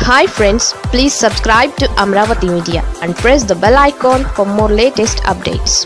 hi friends please subscribe to Amaravati media and press the bell icon for more latest updates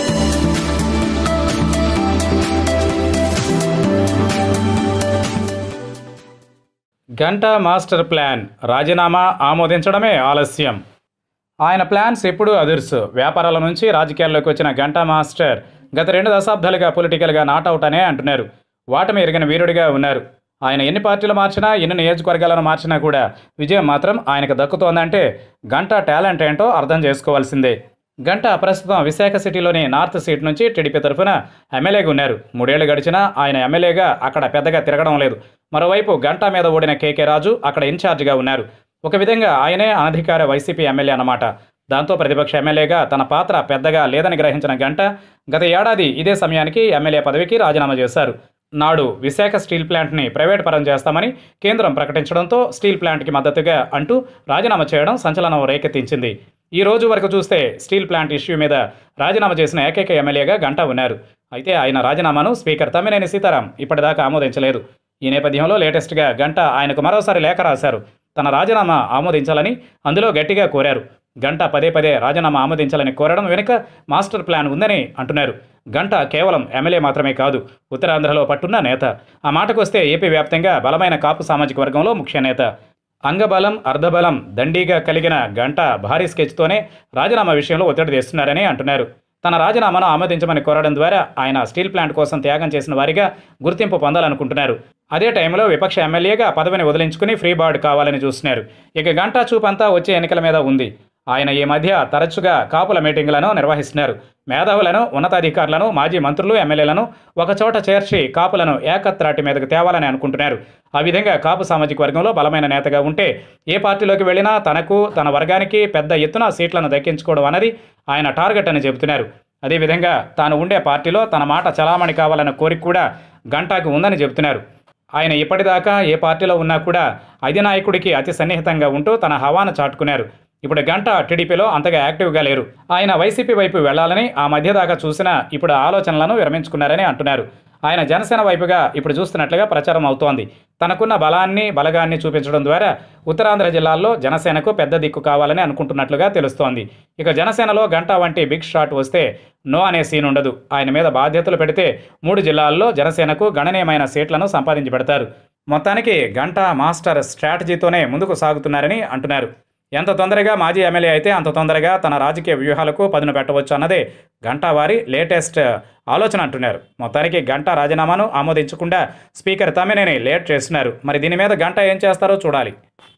Ganta master plan రాజీనామా ఆమోదించడమే ఆలస్యం ఆయన plans ఎప్పుడూ అదుర్సు వ్యాపారాల నుంచి రాజకీయాల్లోకి వచ్చిన గంటా మాస్టర్ గత రెండు దశాబ్దాలుగా పొలిటికల్గా నాట్అవుట్ అనే అంటున్నారు వాటమి ఎరిగిన వీరుడిగా ఉన్నారు ఆయన ఎన్ని పార్టీలు మార్చినా ఎన్ని నియోజకవర్గాలను మార్చినా కూడా విజయం మాత్రం ఆయనకు దక్కుతోందంటే గంట టాలెంట్ ఏంటో అర్థం చేసుకోవాల్సిందే గంట ప్రస్తుతం విశాఖ సిటీలోని నార్త్ సీట్ నుంచి టీడీపీ తరఫున ఎమ్మెల్యేగా ఉన్నారు మూడేళ్లు గడిచినా ఆయన ఎమ్మెల్యేగా అక్కడ పెద్దగా తిరగడం లేదు మరోవైపు గంట మీద ఓడిన కేకే రాజు అక్కడ ఇన్ఛార్జిగా ఉన్నారు ఒక విధంగా ఆయనే అనధికార వైసీపీ ఎమ్మెల్యే అన్నమాట దాంతో ప్రతిపక్ష ఎమ్మెల్యేగా తన పాత్ర పెద్దగా లేదని గ్రహించిన గంట గత ఏడాది ఇదే సమయానికి ఎమ్మెల్యే పదవికి రాజీనామా చేశారు నాడు విశాఖ స్టీల్ ప్లాంట్ని ప్రైవేట్ పరం చేస్తామని కేంద్రం ప్రకటించడంతో స్టీల్ ప్లాంట్కి మద్దతుగా అంటూ రాజీనామా చేయడం సంచలనం రేకెత్తించింది ఈ రోజు వరకు చూస్తే స్టీల్ ప్లాంట్ ఇష్యూ మీద రాజీనామా చేసిన ఏకైక ఎమ్మెల్యేగా గంట ఉన్నారు అయితే ఆయన రాజీనామాను స్పీకర్ తమ్మినేని సీతారాం ఇప్పటిదాకా ఆమోదించలేదు ఈ నేపథ్యంలో లేటెస్ట్గా గంట ఆయనకు మరోసారి లేఖ రాశారు తన రాజీనామా ఆమోదించాలని అందులో గట్టిగా కోరారు గంట పదే పదే రాజీనామా ఆమోదించాలని కోరడం వెనుక మాస్టర్ ప్లాన్ ఉందని అంటున్నారు గంట కేవలం ఎమ్మెల్యే మాత్రమే కాదు ఉత్తరాంధ్రలో పట్టున్న నేత ఆ మాటకొస్తే ఏపీ వ్యాప్తంగా బలమైన కాపు సామాజిక వర్గంలో ముఖ్య నేత అంగబలం అర్ధబలం దండిగా కలిగిన గంట భారీ స్కెచ్తోనే రాజీనామా విషయంలో ఒత్తిడి తెస్తున్నారని అంటున్నారు తన రాజీనామాను ఆమోదించమని కోరడం ద్వారా ఆయన స్టీల్ ప్లాంట్ కోసం త్యాగం చేసిన వారిగా గుర్తింపు పొందాలనుకుంటున్నారు అదే టైంలో విపక్ష ఎమ్మెల్యేగా పదవిని వదిలించుకుని ఫ్రీ బార్డ్ కావాలని చూస్తున్నారు ఇక గంటా చూపంతా వచ్చే ఎన్నికల మీద ఉంది ఆయన ఈ మధ్య తరచుగా కాపుల మీటింగులను నిర్వహిస్తున్నారు మేధావులను ఉన్నతాధికారులను మాజీ మంత్రులు ఎమ్మెల్యేలను ఒకచోట చేర్చి కాపులను ఏకత్రాటి మీదకు తేవాలని అనుకుంటున్నారు ఆ విధంగా కాపు సామాజిక వర్గంలో బలమైన నేతగా ఉంటే ఏ పార్టీలోకి వెళ్ళినా తనకు తన వర్గానికి పెద్ద ఎత్తున సీట్లను దక్కించుకోవడం అన్నది ఆయన టార్గెట్ అని చెబుతున్నారు అదేవిధంగా తాను ఉండే పార్టీలో తన మాట చలామణి కావాలన్న కోరిక కూడా గంటాకు ఉందని చెబుతున్నారు ఆయన ఇప్పటిదాకా ఏ పార్టీలో ఉన్నా కూడా అధినాయకుడికి అతి సన్నిహితంగా ఉంటూ తన హవాను చాటుకున్నారు ఇప్పుడు గంట టీడీపీలో అంతగా యాక్టివ్గా లేరు ఆయన వైసీపీ వైపు వెళ్లాలని ఆ మధ్య దాకా చూసిన ఇప్పుడు ఆలోచనలను విరమించుకున్నారని అంటున్నారు ఆయన జనసేన వైపుగా ఇప్పుడు చూస్తున్నట్లుగా ప్రచారం అవుతోంది తనకున్న బలాన్ని బలగాన్ని చూపించడం ద్వారా ఉత్తరాంధ్ర జిల్లాల్లో జనసేనకు పెద్ద దిక్కు కావాలని అనుకుంటున్నట్లుగా తెలుస్తోంది ఇక జనసేనలో గంట వంటి బిగ్ షాట్ వస్తే నో అనే సీన్ ఉండదు ఆయన మీద బాధ్యతలు పెడితే మూడు జిల్లాల్లో జనసేనకు గణనీయమైన సీట్లను సంపాదించి పెడతారు మొత్తానికి గంట మాస్టర్ స్ట్రాటజీతోనే ముందుకు సాగుతున్నారని అంటున్నారు ఎంత తొందరగా మాజీ ఎమ్మెల్యే అయితే అంత తొందరగా తన రాజకీయ వ్యూహాలకు పదును పెట్టవచ్చు అన్నదే గంటా వారి లేటెస్ట్ ఆలోచన అంటున్నారు మొత్తానికి గంటా రాజీనామాను ఆమోదించకుండా స్పీకర్ తమ్మినేని లేట్ చేస్తున్నారు మరి దీని మీద గంట ఏం చేస్తారో చూడాలి